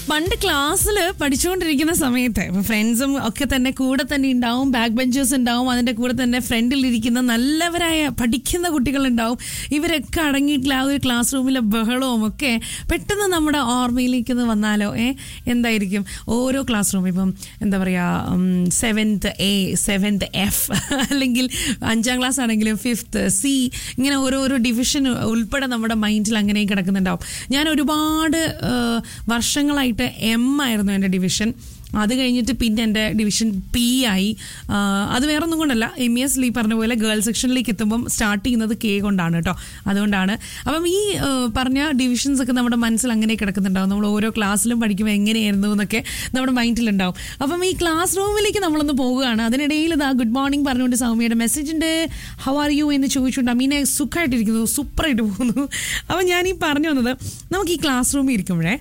പണ്ട് ക്ലാസ്സിൽ പഠിച്ചുകൊണ്ടിരിക്കുന്ന സമയത്ത് ഇപ്പൊ ഫ്രണ്ട്സും ഒക്കെ തന്നെ കൂടെ തന്നെ ഉണ്ടാവും ബാക്ക് ബെഞ്ചേഴ്സ് ഉണ്ടാവും അതിന്റെ കൂടെ തന്നെ ഫ്രണ്ടിൽ ഇരിക്കുന്ന നല്ലവരായ പഠിക്കുന്ന കുട്ടികളുണ്ടാവും ഇവരൊക്കെ അടങ്ങിയിട്ടുള്ള ആ ഒരു ക്ലാസ് റൂമിലെ ബഹളവും ഒക്കെ പെട്ടെന്ന് നമ്മുടെ ഓർമ്മയിലേക്ക് ഒന്ന് വന്നാലോ ഏ എന്തായിരിക്കും ഓരോ ക്ലാസ് റൂം ഇപ്പം എന്താ പറയുക സെവൻത്ത് എ സെവൻത്ത് എഫ് അല്ലെങ്കിൽ അഞ്ചാം ക്ലാസ് ആണെങ്കിലും ഫിഫ്ത്ത് സി ഇങ്ങനെ ഓരോരോ ഡിവിഷൻ ഉൾപ്പെടെ നമ്മുടെ മൈൻഡിൽ അങ്ങനെ കിടക്കുന്നുണ്ടാവും ഞാൻ ഒരുപാട് ആ, വർഷങ്ങളായിട്ട് എം ആയിരുന്നു എൻ്റെ ഡിവിഷൻ അത് കഴിഞ്ഞിട്ട് പിന്നെ എൻ്റെ ഡിവിഷൻ പി ആയി ആ, അത് വേറെ ഒന്നും കൊണ്ടല്ല എം എസ് ലീ പറഞ്ഞ പോലെ ഗേൾസ് സെക്ഷനിലേക്ക് എത്തുമ്പം സ്റ്റാർട്ട് ചെയ്യുന്നത് കെ കൊണ്ടാണ് കേട്ടോ അതുകൊണ്ടാണ് അപ്പം ഈ ആ, പറഞ്ഞ ഡിവിഷൻസ് ഒക്കെ നമ്മുടെ മനസ്സിൽ അങ്ങനെ കിടക്കുന്നുണ്ടാവും നമ്മൾ ഓരോ ക്ലാസ്സിലും പഠിക്കുമ്പോൾ എങ്ങനെയായിരുന്നു എന്നൊക്കെ നമ്മുടെ മൈൻഡിലുണ്ടാവും അപ്പം ഈ ക്ലാസ് റൂമിലേക്ക് നമ്മളൊന്ന് പോവുകയാണ് അതിനിടയിൽ ഇതാ ഗുഡ് മോർണിംഗ് പറഞ്ഞുകൊണ്ട് സൗമ്യയുടെ മെസ്സേജ് ഉണ്ട് ഹൗ ആർ യു എന്ന് ചോദിച്ചുകൊണ്ട് അമീനെ സുഖമായിട്ടിരിക്കുന്നു സൂപ്പറായിട്ട് പോകുന്നു അപ്പം ഞാൻ ഈ പറഞ്ഞു വന്നത് നമുക്ക് ഈ ക്ലാസ് റൂമിൽ ഇരിക്കുമ്പോഴേ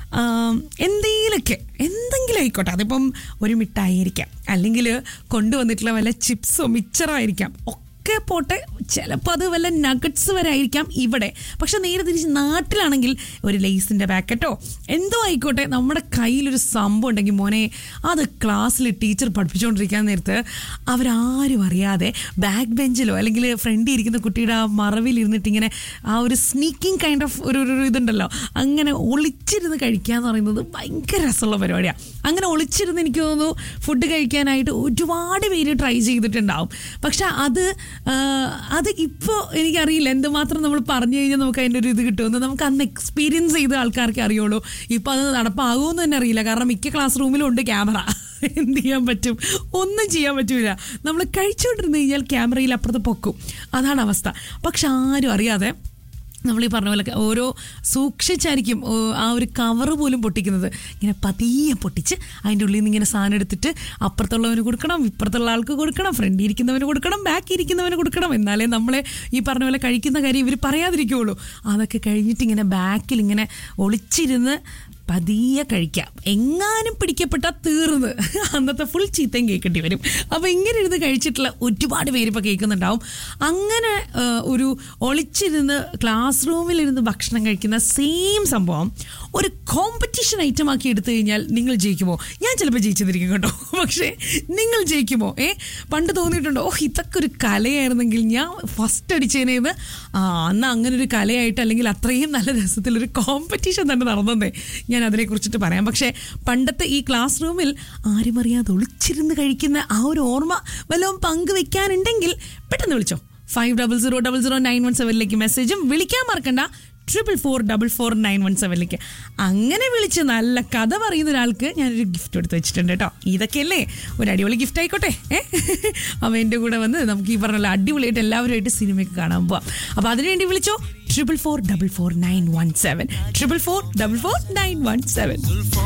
എന്തെങ്കിലുമൊക്കെ എന്തെങ്കിലും ആയിക്കോട്ടെ അതിപ്പം ഒരു മിഠായി ആയിരിക്കാം അല്ലെങ്കിൽ കൊണ്ടുവന്നിട്ടുള്ള വല്ല ചിപ്സോ മിച്ചറോ ആയിരിക്കാം ഒക്കെ പോട്ടെ ചിലപ്പോൾ അത് വല്ല നഗറ്റ്സ് വരെ ആയിരിക്കാം ഇവിടെ പക്ഷെ നേരെ തിരിച്ച് നാട്ടിലാണെങ്കിൽ ഒരു ലേസിൻ്റെ പാക്കറ്റോ എന്തോ ആയിക്കോട്ടെ നമ്മുടെ കയ്യിലൊരു സംഭവം ഉണ്ടെങ്കിൽ മോനെ അത് ക്ലാസ്സിൽ ടീച്ചർ പഠിപ്പിച്ചുകൊണ്ടിരിക്കാൻ നേരത്ത് അവരാരും അറിയാതെ ബാക്ക് ബെഞ്ചിലോ അല്ലെങ്കിൽ ഫ്രണ്ടിൽ ഇരിക്കുന്ന കുട്ടിയുടെ ആ മറവിൽ ഇരുന്നിട്ട് ഇങ്ങനെ ആ ഒരു സ്നീക്കിംഗ് കൈൻഡ് ഓഫ് ഒരു ഒരു ഇതുണ്ടല്ലോ അങ്ങനെ ഒളിച്ചിരുന്ന് കഴിക്കുക എന്ന് പറയുന്നത് ഭയങ്കര രസമുള്ള പരിപാടിയാണ് അങ്ങനെ ഒളിച്ചിരുന്ന് എനിക്ക് തോന്നുന്നു ഫുഡ് കഴിക്കാനായിട്ട് ഒരുപാട് പേര് ട്രൈ ചെയ്തിട്ടുണ്ടാവും പക്ഷെ അത് ആ, അത് ഇപ്പോൾ എനിക്കറിയില്ല എന്തുമാത്രം നമ്മൾ പറഞ്ഞു കഴിഞ്ഞാൽ നമുക്ക് അതിൻ്റെ ഒരു ഇത് കിട്ടുമെന്ന് നമുക്ക് അന്ന് എക്സ്പീരിയൻസ് ചെയ്ത ആൾക്കാർക്ക് അറിയുള്ളൂ ഇപ്പോൾ അത് നടപ്പാകുമെന്ന് തന്നെ അറിയില്ല കാരണം മിക്ക ക്ലാസ് റൂമിലും ഉണ്ട് ക്യാമറ എന്ത് ചെയ്യാൻ പറ്റും ഒന്നും ചെയ്യാൻ പറ്റൂല നമ്മൾ കഴിച്ചുകൊണ്ടിരുന്ന് കഴിഞ്ഞാൽ ക്യാമറയിൽ അപ്പുറത്ത് പൊക്കും അതാണ് അവസ്ഥ പക്ഷെ ആരും അറിയാതെ നമ്മൾ ഈ പറഞ്ഞ പോലെ ഓരോ സൂക്ഷിച്ചായിരിക്കും ഓ, ആ ഒരു കവറ് പോലും പൊട്ടിക്കുന്നത് ഇങ്ങനെ പതിയെ പൊട്ടിച്ച് അതിൻ്റെ ഉള്ളിൽ നിന്ന് ഇങ്ങനെ സാധനം എടുത്തിട്ട് അപ്പുറത്തുള്ളവന് കൊടുക്കണം ഇപ്പുറത്തുള്ള ആൾക്ക് കൊടുക്കണം ഫ്രണ്ടിൽ ഇരിക്കുന്നവന് കൊടുക്കണം ബാക്കിൽ ഇരിക്കുന്നവന് കൊടുക്കണം എന്നാലേ നമ്മളെ ഈ പറഞ്ഞ പോലെ കഴിക്കുന്ന കാര്യം ഇവർ പറയാതിരിക്കുള്ളൂ അതൊക്കെ കഴിഞ്ഞിട്ട് ഇങ്ങനെ ബാക്കിൽ ഇങ്ങനെ ഒളിച്ചിരുന്ന് പതിയെ കഴിക്കാം എങ്ങാനും പിടിക്കപ്പെട്ടാൽ തീർന്ന് അന്നത്തെ ഫുൾ ചീത്തയും കേൾക്കേണ്ടി വരും അപ്പോൾ ഇങ്ങനെ ഇരുന്ന് കഴിച്ചിട്ടുള്ള ഒരുപാട് പേര് ഇപ്പോൾ കേൾക്കുന്നുണ്ടാവും അങ്ങനെ ആ, ഒരു ഒളിച്ചിരുന്ന് ക്ലാസ് റൂമിലിരുന്ന് ഭക്ഷണം കഴിക്കുന്ന സെയിം സംഭവം ഒരു കോമ്പറ്റീഷൻ ഐറ്റം ആക്കി എടുത്തു കഴിഞ്ഞാൽ നിങ്ങൾ ജയിക്കുമോ ഞാൻ ചിലപ്പോൾ ജയിച്ചെന്നിരിക്കും കേട്ടോ പക്ഷേ നിങ്ങൾ ജയിക്കുമോ ഏ പണ്ട് തോന്നിയിട്ടുണ്ടോ ഓ ഇതൊക്കെ ഒരു കലയായിരുന്നെങ്കിൽ ഞാൻ ഫസ്റ്റ് അടിച്ചതിനേന്ന് ആ അന്ന് അങ്ങനെ ഒരു കലയായിട്ട് അല്ലെങ്കിൽ അത്രയും നല്ല രസത്തിലൊരു കോമ്പറ്റീഷൻ തന്നെ നടന്നതേ ഞാൻ അതിനെക്കുറിച്ചിട്ട് പറയാം പക്ഷേ പണ്ടത്തെ ഈ ക്ലാസ് റൂമിൽ ആരും അറിയാതെ ഒളിച്ചിരുന്ന് കഴിക്കുന്ന ആ ഒരു ഓർമ്മ വല്ലതും പങ്കുവെക്കാനുണ്ടെങ്കിൽ പെട്ടെന്ന് വിളിച്ചോ five double zero double zero nine one സെവനിലേക്ക് മെസ്സേജും വിളിക്കാൻ മറക്കണ്ട triple four double four nine one സെവനിലേക്ക് അങ്ങനെ വിളിച്ച് നല്ല കഥ പറയുന്ന ഒരാൾക്ക് ഞാനൊരു ഗിഫ്റ്റ് എടുത്ത് വെച്ചിട്ടുണ്ട് കേട്ടോ ഇതൊക്കെയല്ലേ ഒരു അടിപൊളി ഗിഫ്റ്റ് ആയിക്കോട്ടെ ഏ അവൻ എൻ്റെ കൂടെ വന്ന് നമുക്ക് ഈ പറഞ്ഞ പോലെ അടിപൊളിയായിട്ട് എല്ലാവരുമായിട്ട് സിനിമയ്ക്ക് കാണാൻ പോവാം അപ്പോൾ അതിനുവേണ്ടി വിളിച്ചോ triple four double four nine one seven triple four double four nine one seven